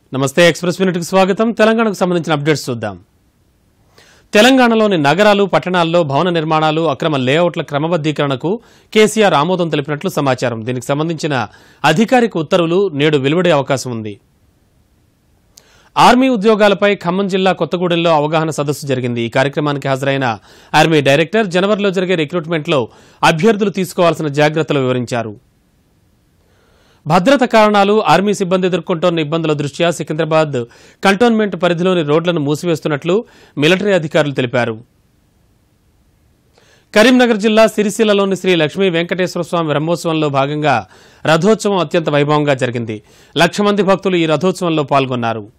నమస్తే ఎక్స్ప్రెస్ మినిట్కి స్వాగతం తెలంగాణకు సంబంధించిన అప్డేట్స్ చూద్దాం తెలంగాణలోని నగరాలు పట్టణాల్లో భవన నిర్మాణాలు అక్రమ లేఅవుట్ల క్రమబద్దీకరణకు కేసీఆర్ ఆమోదం తెలిపినట్లు సమాచారం దీనికి సంబంధించిన అధికారిక ఉత్తర్వులు నేడు వెలువడే అవకాశం ఉంది ఆర్మీ ఉద్యోగాలపై ఖమ్మం జిల్లా కొత్తగూడెంలో అవగాహన సదస్సు జరిగింది ఈ కార్యక్రమానికి హాజరైన ఆర్మీ డైరెక్టర్ జనవరిలో జరిగే రిక్రూట్మెంట్లో అభ్యర్థులు తీసుకోవాల్సిన జాగ్రత్తలు వివరించారు భద్రత కారణాలు ఆర్మీ సిబ్బంది ఎదుర్కొంటోన్న ఇబ్బందుల దృష్ట్యా సికింద్రాబాద్ కంటోన్మెంట్ పరిధిలోని రోడ్లను మూసివేస్తున్నట్లు మిలిటరీ అధికారులు తెలిపారు కరీంనగర్ జిల్లా సిరిసిల్లలోని శ్రీ లక్ష్మీ వెంకటేశ్వర స్వామి బ్రహ్మోత్సవంలో భాగంగా రథోత్సవం అత్యంత వైభవంగా జరిగింది లక్ష మంది భక్తులు ఈ రథోత్సవంలో పాల్గొన్నారు